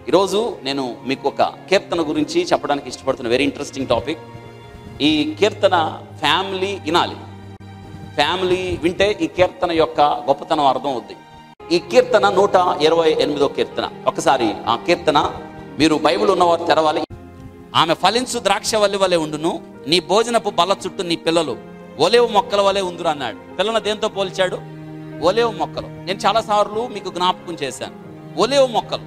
ఈరోజు నేను మీకు ఒక కీర్తన గురించి చెప్పడానికి ఇష్టపడుతున్న వెరీ ఇంట్రెస్టింగ్ టాపిక్ ఈ కీర్తన ఫ్యామిలీ వినాలి ఫ్యామిలీ వింటే ఈ కీర్తన యొక్క గొప్పతనం అర్థం అవుద్ది ఈ కీర్తన నూట ఇరవై ఎనిమిదో కీర్తన ఒకసారి ఆ కీర్తన మీరు బైబిల్ ఉన్నవారు తెరవాలి ఆమె ఫలించు ద్రాక్ష వల్లి వలె ఉండును నీ భోజనపు బల్ల చుట్టూ నీ పిల్లలు ఒలేవు మొక్కల వలె ఉందురు అన్నాడు పిల్లల దేంతో పోల్చాడు ఒలేవు మొక్కలు నేను చాలాసార్లు మీకు జ్ఞాపకం చేశాను ఒలేవు మొక్కలు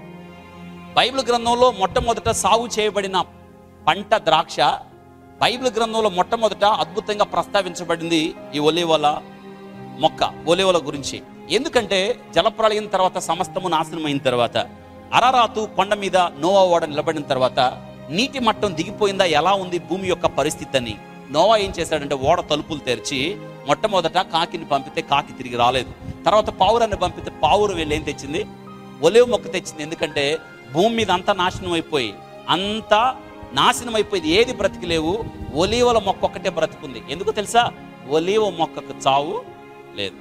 బైబిల్ గ్రంథంలో మొట్టమొదట సాగు చేయబడిన పంట ద్రాక్ష బైబిల్ గ్రంథంలో మొట్టమొదట అద్భుతంగా ప్రస్తావించబడింది ఈ ఒలివల మొక్క ఒలివల గురించి ఎందుకంటే జలప్రళయం తర్వాత సమస్తము నాశనం అయిన తర్వాత అరారాతు కొండ మీద నోవా ఓడ నిలబడిన తర్వాత నీటి మట్టం దిగిపోయిందా ఎలా ఉంది భూమి యొక్క పరిస్థితి అని నోవా ఏం చేశాడంటే ఓడ తలుపులు తెరిచి మొట్టమొదట కాకిని పంపితే కాకి తిరిగి రాలేదు తర్వాత పావురాన్ని పంపితే పావురం వెళ్ళి ఏం తెచ్చింది ఒలివ మొక్క తెచ్చింది ఎందుకంటే భూమి మీద అంతా నాశనం అయిపోయి అంతా నాశనం అయిపోయింది ఏది బ్రతికిలేవు ఒలీవల మొక్క ఒక్కటే బ్రతికుంది ఎందుకు తెలుసా ఒలీవ మొక్కకు చావు లేదు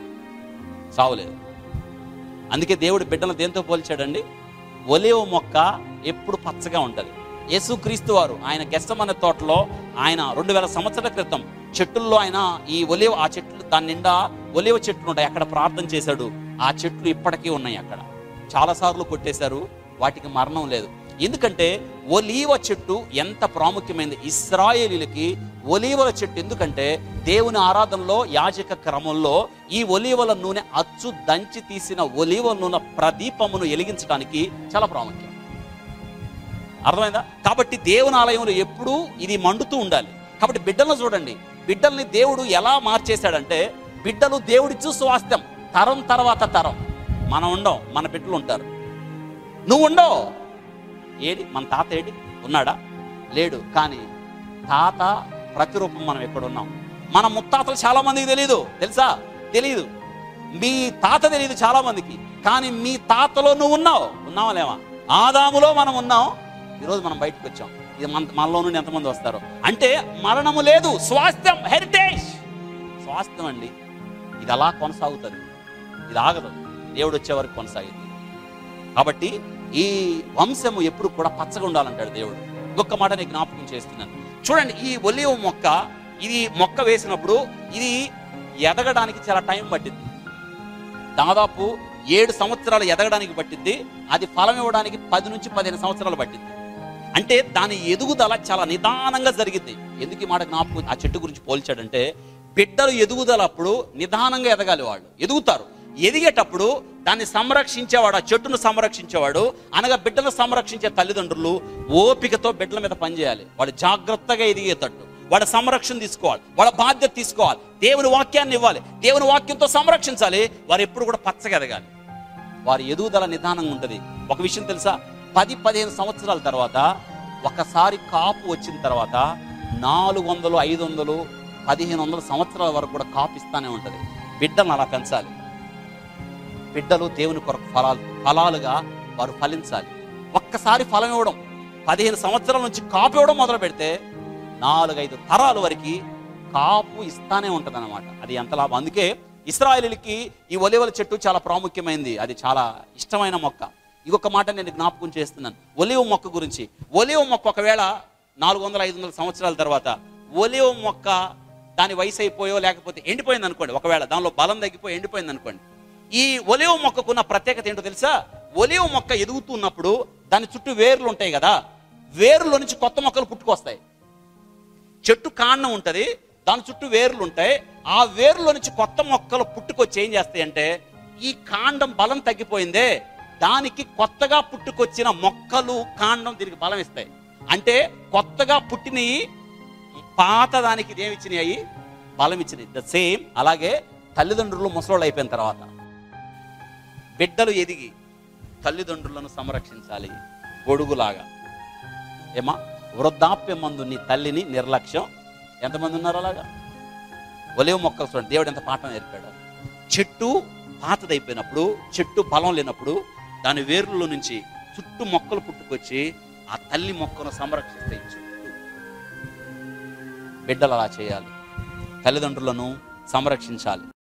చావు లేదు అందుకే దేవుడు బిడ్డలు దేంతో పోల్చాడండి ఒలివ మొక్క ఎప్పుడు పచ్చగా ఉంటుంది యేసుక్రీస్తు వారు ఆయన గెస్తమనే తోటలో ఆయన రెండు వేల సంవత్సరాల క్రితం చెట్టుల్లో ఆయన ఈ ఒలివ ఆ చెట్లు దాని నిండా ఒలివ చెట్లు ఉంటాయి అక్కడ ప్రార్థన చేశాడు ఆ చెట్లు ఇప్పటికీ ఉన్నాయి అక్కడ చాలాసార్లు కొట్టేశారు వాటికి మరణం లేదు ఎందుకంటే ఒలీవ చెట్టు ఎంత ప్రాముఖ్యమైనది ఇస్రాయేలీలకి ఒలీవల చెట్టు ఎందుకంటే దేవుని ఆరాధనలో యాజక క్రమంలో ఈ ఒలీవల నూనె అచ్చు దంచి తీసిన ఒలీవ నూనె ప్రదీపమును వెలిగించడానికి చాలా ప్రాముఖ్యం అర్థమైందా కాబట్టి దేవుని ఆలయంలో ఎప్పుడూ ఇది మండుతూ ఉండాలి కాబట్టి బిడ్డలను చూడండి బిడ్డల్ని దేవుడు ఎలా మార్చేశాడంటే బిడ్డలు దేవుడిచ్చు స్వాస్థ్యం తరం తర్వాత తరం మనం ఉండం మన బిడ్డలు ఉంటారు నువ్వు ఉండవు ఏడి మన తాత ఏడి ఉన్నాడా లేడు కానీ తాత ప్రతిరూపం మనం ఎక్కడున్నాం మన ముత్తాతలు చాలా మందికి తెలియదు తెలుసా తెలియదు మీ తాత తెలియదు చాలా మందికి కానీ మీ తాతలో నువ్వు ఉన్నావు ఉన్నావా లేవా ఆదాములో మనం ఉన్నాం ఈరోజు మనం బయటకు వచ్చాం ఇది మన మనలో నుండి ఎంతమంది వస్తారు అంటే మరణము లేదు స్వాస్థ్యం హెరిటేజ్ స్వాస్థ్యం అండి ఇది అలా కొనసాగుతుంది ఇది ఆగదు దేవుడు వచ్చే వరకు కొనసాగింది కాబట్టి ఈ వంశము ఎప్పుడు కూడా పచ్చగా ఉండాలంటాడు దేవుడు ఇంకొక మాట నేను జ్ఞాపకం చేస్తున్నాను చూడండి ఈ ఒలివ మొక్క ఇది మొక్క వేసినప్పుడు ఇది ఎదగడానికి చాలా టైం పట్టింది దాదాపు ఏడు సంవత్సరాలు ఎదగడానికి పట్టింది అది ఫలం ఇవ్వడానికి పది నుంచి పదిహేను సంవత్సరాలు పట్టింది అంటే దాని ఎదుగుదల చాలా నిదానంగా జరిగింది ఎందుకు ఈ మాట జ్ఞాపకం ఆ చెట్టు గురించి పోల్చాడంటే బిడ్డలు ఎదుగుదల అప్పుడు నిదానంగా ఎదగాలి వాళ్ళు ఎదుగుతారు ఎదిగేటప్పుడు దాన్ని సంరక్షించేవాడు ఆ చెట్టును సంరక్షించేవాడు అనగా బిడ్డను సంరక్షించే తల్లిదండ్రులు ఓపికతో బిడ్డల మీద పనిచేయాలి వాడు జాగ్రత్తగా ఎదిగేటట్టు వాడు సంరక్షణ తీసుకోవాలి వాళ్ళ బాధ్యత తీసుకోవాలి దేవుని వాక్యాన్ని ఇవ్వాలి దేవుని వాక్యంతో సంరక్షించాలి వారు ఎప్పుడు కూడా పచ్చగా ఎదగాలి వారి ఎదుగుదల నిదానంగా ఉంటుంది ఒక విషయం తెలుసా పది పదిహేను సంవత్సరాల తర్వాత ఒకసారి కాపు వచ్చిన తర్వాత నాలుగు వందలు ఐదు వందలు పదిహేను వందల సంవత్సరాల వరకు కూడా కాపు ఇస్తానే ఉంటుంది బిడ్డలను అలా పెంచాలి బిడ్డలు దేవుని కొరకు ఫలాలు ఫలాలుగా వారు ఫలించాలి ఒక్కసారి ఫలం ఇవ్వడం పదిహేను సంవత్సరాల నుంచి కాపు ఇవ్వడం మొదలు పెడితే నాలుగైదు తరాల వరకు కాపు ఇస్తానే ఉంటుంది అనమాట అది ఎంత లాభం అందుకే ఇస్రాయలీలకి ఈ ఒలివల చెట్టు చాలా ప్రాముఖ్యమైనది అది చాలా ఇష్టమైన మొక్క ఇంకొక మాట నేను జ్ఞాపకం చేస్తున్నాను ఒలివ మొక్క గురించి ఒలివ మొక్క ఒకవేళ నాలుగు వందల ఐదు వందల సంవత్సరాల తర్వాత ఒలివ మొక్క దాని వయసు అయిపోయో లేకపోతే ఎండిపోయింది అనుకోండి ఒకవేళ దానిలో బలం తగ్గిపోయి ఎండిపోయింది అనుకోండి ఈ ఒలివ మొక్కకున్న ప్రత్యేకత ఏంటో తెలుసా ఒలివ మొక్క ఎదుగుతున్నప్పుడు దాని చుట్టూ వేర్లు ఉంటాయి కదా వేర్లో నుంచి కొత్త మొక్కలు పుట్టుకొస్తాయి చెట్టు కాండం ఉంటుంది దాని చుట్టూ వేర్లు ఉంటాయి ఆ వేర్లో నుంచి కొత్త మొక్కలు పుట్టుకొచ్చి ఏం చేస్తాయి అంటే ఈ కాండం బలం తగ్గిపోయిందే దానికి కొత్తగా పుట్టుకొచ్చిన మొక్కలు కాండం దీనికి బలం ఇస్తాయి అంటే కొత్తగా పుట్టినవి పాత దానికి ఇదేమి ఇచ్చినాయి బలం ఇచ్చినాయి ద సేమ్ అలాగే తల్లిదండ్రులు ముసలోళ్ళు అయిపోయిన తర్వాత బిడ్డలు ఎదిగి తల్లిదండ్రులను సంరక్షించాలి గొడుగులాగా ఏమా వృద్ధాప్యం మందు నీ తల్లిని నిర్లక్ష్యం ఎంతమంది ఉన్నారు అలాగా ఒలివ మొక్కలు చూడండి దేవుడు ఎంత పాఠం నేర్పాడు చెట్టు పాతదైపోయినప్పుడు చెట్టు బలం లేనప్పుడు దాని వేర్ల నుంచి చుట్టూ మొక్కలు పుట్టుకొచ్చి ఆ తల్లి మొక్కను సంరక్షిస్తాయి చుట్టూ బిడ్డలు అలా చేయాలి తల్లిదండ్రులను సంరక్షించాలి